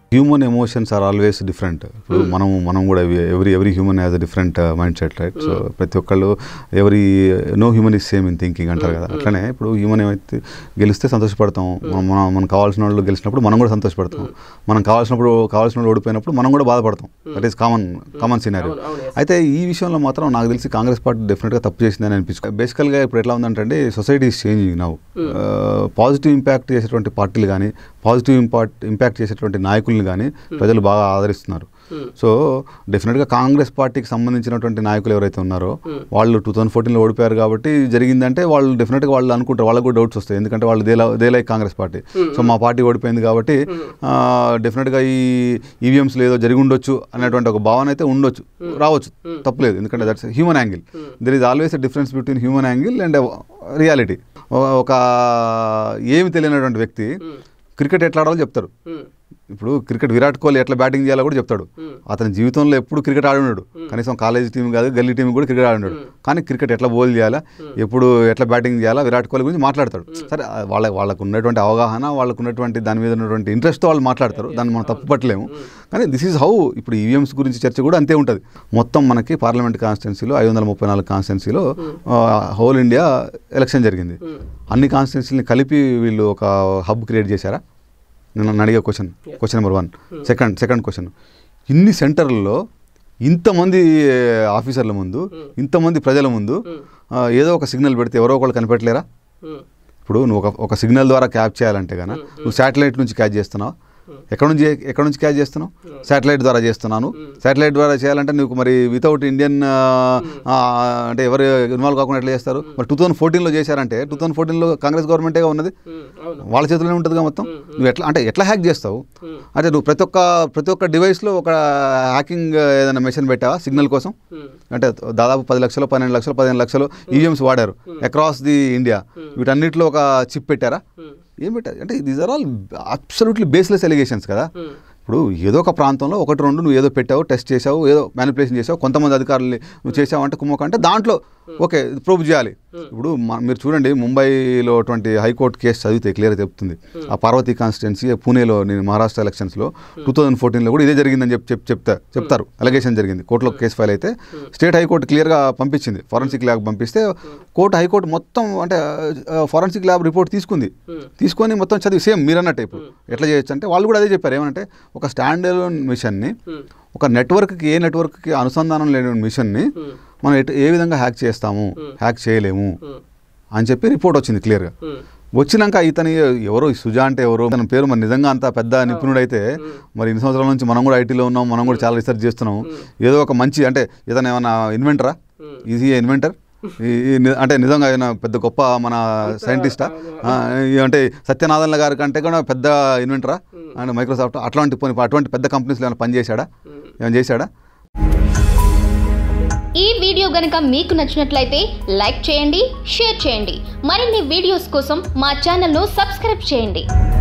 Human emotions are always different ఇప్పుడు మనం మనం కూడా every every human has a different mindset right so ప్రతి ఒక్కళ్ళు ఎవరి no human is same in thinking అంటారు కదా అట్లనే ఇప్పుడు హ్యూమన్ ఏమైతే గెలిస్తే సంతోషపడతాం మనం మనం మనకు కావాల్సిన వాళ్ళు గెలిచినప్పుడు మనం కూడా సంతోషపడతాం మనం కావాల్సినప్పుడు కావాల్సిన వాళ్ళు ఓడిపోయినప్పుడు మనం కూడా బాధపడతాం that is common common scenario అవును, అవును, yes. అయితే ఈ విషయంలో మాత్రం నాకు తెలిసి కాంగ్రెస్ పార్టీ డెఫినెట్గా తప్పు చేసిందని అనిపించు బేసికల్గా ఇప్పుడు ఎట్లా ఉందంటే సొసైటీ ఈస్ చేంజింగ్ నవ్వు పాజిటివ్ ఇంపాక్ట్ చేసేటువంటి పార్టీలు కానీ పాజిటివ్ ఇంపాక్ట్ ఇంపాక్ట్ చేసేటువంటి నాయకుల్ని కానీ ప్రజలు బాగా ఆదరిస్తున్నారు సో డెఫినెట్గా కాంగ్రెస్ పార్టీకి సంబంధించినటువంటి నాయకులు ఎవరైతే ఉన్నారో వాళ్ళు టూ థౌసండ్ ఫోర్టీన్లో ఓడిపోయారు కాబట్టి జరిగిందంటే వాళ్ళు డెఫినెట్గా వాళ్ళు అనుకుంటారు వాళ్ళకు కూడా డౌట్స్ వస్తాయి ఎందుకంటే వాళ్ళు they they like Congress party so మా పార్టీ ఓడిపోయింది కాబట్టి డెఫినెట్గా ఈ ఈవీఎంస్లో ఏదో జరిగి ఉండొచ్చు అనేటువంటి ఒక భావన అయితే ఉండొచ్చు రావచ్చు తప్పులేదు ఎందుకంటే that's human angle there is always a difference between human angle and reality ఒక ఏమి తెలియనటువంటి వ్యక్తి క్రికెట్ ఎట్లా ఆడాలో చెప్తారు ఇప్పుడు క్రికెట్ విరాట్ కోహ్లీ ఎట్లా బ్యాటింగ్ చేయాలో కూడా చెప్తాడు అతని జీవితంలో ఎప్పుడు క్రికెట్ ఆడినాడు కనీసం కాలేజ్ టీం కాదు గల్లీ టీం కూడా క్రికెట్ ఆడినాడు కానీ క్రికెట్ ఎట్లా బౌల్ చేయాలా ఎప్పుడు ఎట్లా బ్యాటింగ్ చేయాలా విరాట్ కోహ్లీ గురించి మాట్లాడతాడు సరే ఆ వాళ్ళ వాళ్ళకు ఉన్నటువంటి అవగాహన వాళ్ళకు ఉన్నటువంటి దాని మీద ఉన్నటువంటి ఇంట్రెస్ట్తో వాళ్ళు మాట్లాడతారు దాన్ని మనం తప్పు పట్టలేము కానీ దిస్ ఈజ్ హౌ ఇప్పుడు ఈవీఎంస్ గురించి చర్చ కూడా అంతే ఉంటుంది మొత్తం మనకి పార్లమెంట్ కాన్స్టిట్యున్సీలో ఐదు వందల ముప్పై నాలుగు కాన్స్టిట్యున్సీలో హోల్ ఇండియా ఎలక్షన్ జరిగింది అన్ని కాన్స్టిట్యున్సీని కలిపి వీళ్ళు ఒక హబ్ క్రియేట్ చేశారా నేను నన్ను అడిగే question question number one second second question ఇన్ని సెంటర్లలో ఇంతమంది ఆఫీసర్ల ముందు ఇంతమంది ప్రజల ముందు ఆ, ఏదో ఒక సిగ్నల్ పెడితే ఎవరో ఒకళ్ళు కనిపెట్టలేరా ఇప్పుడు నువ్వు ఒక ఒక సిగ్నల్ ద్వారా క్యాచ్ చేయాలంటే కనుక నువ్వు శాటిలైట్ నుంచి క్యాచ్ చేస్తున్నావు ఎక్కడ నుంచి ఎక్కడ నుంచి క్యాచ్ చేస్తున్నావు శాటిలైట్ ద్వారా చేస్తున్నాను శాటిలైట్ ద్వారా చేయాలంటే నీకు మరి వితౌట్ ఇండియన్ అంటే ఎవరు ఇన్వాల్వ్ కాకుండా ఎట్లా చేస్తారు మరి టూ థౌసండ్ ఫోర్టీన్లో చేశారంటే టూ థౌసండ్ ఫోర్టీన్లో కాంగ్రెస్ గవర్నమెంటే ఉన్నది అవును వాళ్ళ చేతిలోనే ఉంటుందిగా మొత్తం నువ్వు ఎట్లా అంటే ఎట్లా హ్యాక్ చేస్తావు అంటే నువ్వు ప్రతి ఒక్క ప్రతి ఒక్క డివైస్లో ఒక హ్యాకింగ్ ఏదైనా మెషిన్ పెట్టావా సిగ్నల్ కోసం అంటే దాదాపు పది లక్షలు పన్నెండు లక్షలు పదిహేను లక్షలు ఈవీఎంస్ వాడారు అక్రాస్ ది ఇండియా వీటన్నిటిలో ఒక చిప్ పెట్టారా ఏం పెట్టారు అంటే these are all absolutely baseless allegations కదా ఇప్పుడు ఏదో ఒక ప్రాంతంలో ఒకటి రెండు నువ్వు ఏదో పెట్టావు టెస్ట్ చేసావు ఏదో మ్యానిపులేషన్ చేసావు కొంతమంది అధికారులు నువ్వు చేసావు అంటే కుమ్మక అంటే దాంట్లో ఓకే ప్రూవ్ చేయాలి ఇప్పుడు మ- మీరు చూడండి ముంబైలో అటువంటి హైకోర్టు కేసు చదివితే క్లియర్ చెప్తుంది ఆ పార్వతీ కాన్స్టిట్యున్సీ పూణేలో నేను మహారాష్ట్ర ఎలక్షన్స్లో టూ థౌసండ్ ఫోర్టీన్లో కూడా ఇదే జరిగిందని చెప్పి చెప్ చెప్తా చెప్తారు అలిగేషన్ జరిగింది కోర్టులో కేసు ఫైల్ అయితే స్టేట్ హైకోర్టు క్లియర్గా పంపించింది ఫారెన్సిక్ ల్యాబ్ పంపిస్తే కోర్టు హైకోర్టు మొత్తం అంటే ఫారెన్సిక్ ల్యాబ్ రిపోర్ట్ తీసుకుంది తీసుకొని మొత్తం చదివి సేమ్ మీరు అన్నట్టే ఇప్పుడు ఎట్లా చేయొచ్చు అంటే వాళ్ళు కూడా అదే చెప్పారు ఏమంటే ఒక స్టాండ్ అలోన్ మిషన్ని ఒక నెట్వర్క్కి ఏ నెట్వర్క్కి అనుసంధానం లేని మిషన్ని మనం ఎటు ఏ విధంగా హ్యాక్ చేస్తాము హ్యాక్ చేయలేము అని చెప్పి రిపోర్ట్ వచ్చింది క్లియర్గా వచ్చినాక ఇతని ఎవరో ఈ సుజా అంటే ఎవరో తన పేరు మరి నిజంగా అంత పెద్ద నిపుణుడైతే మరి ఇన్ని సంవత్సరాల నుంచి మనం కూడా ఐటీలో ఉన్నాం మనం కూడా చాలా రీసెర్చ్ చేస్తున్నాం ఏదో ఒక మంచి అంటే ఇతను ఏమన్నా ఇన్వెంటరా ఈజీ ఇన్వెంటర్ అంటే నిజంగా ఆయన పెద్ద గొప్ప మన సైంటిస్టా ఆ, ఈ అంటే సత్యనారాయణ గారి కంటే కూడా పెద్ద ఇన్వెంటరా అండ్ మైక్రోసాఫ్ట్ అట్లాంటి పోనీ అటువంటి పెద్ద కంపెనీస్లో ఏమైనా పని చేశాడా ఏమైనా చేశాడా ఈ వీడియో గనుక మీకు నచ్చినట్లయితే లైక్ చేయండి షేర్ చేయండి మరిన్ని వీడియోస్ కోసం మా ఛానల్ను సబ్స్క్రైబ్ చేయండి